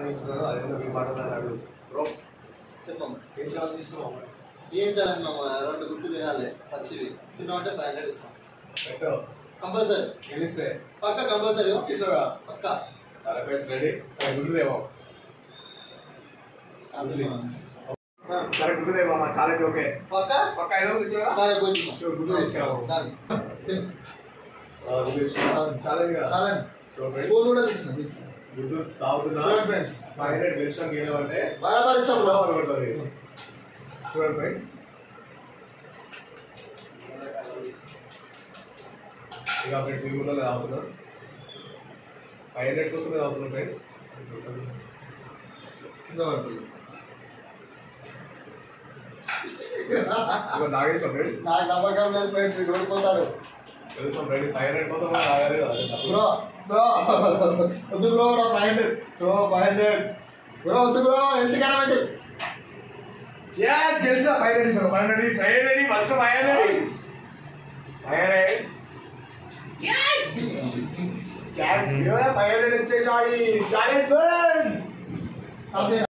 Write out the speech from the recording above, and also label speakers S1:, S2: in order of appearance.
S1: ఇస్తున్నాను అదే మీ మాట అడుగు బ్రో
S2: చెప్పమ్మా
S1: ఏం చాలా తీసుకున్నావు
S2: ఏం చేయాలి మామ రెండు గుడ్లు తినాలి పచ్చివి తిన్నామంటే ఫైవ్ హండ్రెడ్ ఇస్తాం
S1: పెట్టు
S2: కంపల్సరీ
S1: గెలిస్తే
S2: పక్క కంపల్సరీ
S1: ఇస్తావా
S2: పక్క
S1: సరే ఫ్రెండ్స్ రెడీ సరే గుడ్డుదేమో సరే గుడ్డుదేమో మా ఛాలెంజ్ ఓకే
S2: పక్క
S1: పక్క ఐదు వందలు ఇస్తావా
S2: సరే పోయి
S1: షూర్, గుడ్లు తీసుకురావు. ఛాలెంజ్ కదా
S2: సరే
S1: సో ఫ్రెండ్స్
S2: ఫోన్ కూడా తీసిన తీసిన
S1: గుడ్డు తాగుతున్నా
S2: చూడండి ఫ్రెండ్స్
S1: ఫైవ్ హండ్రెడ్ గెలిచాం గెలవంటే
S2: బరాబర్ ఇస్తాం బ్రో
S1: చూడండి ఫ్రెండ్స్ ఇక ఫ్రెండ్స్ మీ ముందు తాగుతున్నాం ఫైవ్ హండ్రెడ్ కోసమే తాగుతున్నాం ఫ్రెండ్స్
S2: కింద పడుతుంది
S1: ఇక తాగేసాం ఫ్రెండ్స్
S2: నాకు నమ్మకం లేదు ఫ్రెండ్స్ వీడు ఓడిపోతాడు
S1: తెలుసాం ఫ్రెండ్స్ ఫైవ్ హండ్రెడ్ కోసం కూడా తాగాలి కదా
S2: బ్రో బ్రో వద్దు బ్రో నా five hundred bro five hundred bro వద్దు బ్రో ఎంత కరం అయితే
S1: Yes, గెలిచిన five hundred bro five hundred five hundred first five hundred five hundred five hundred వచ్చేసాయి ఛాలెంజ్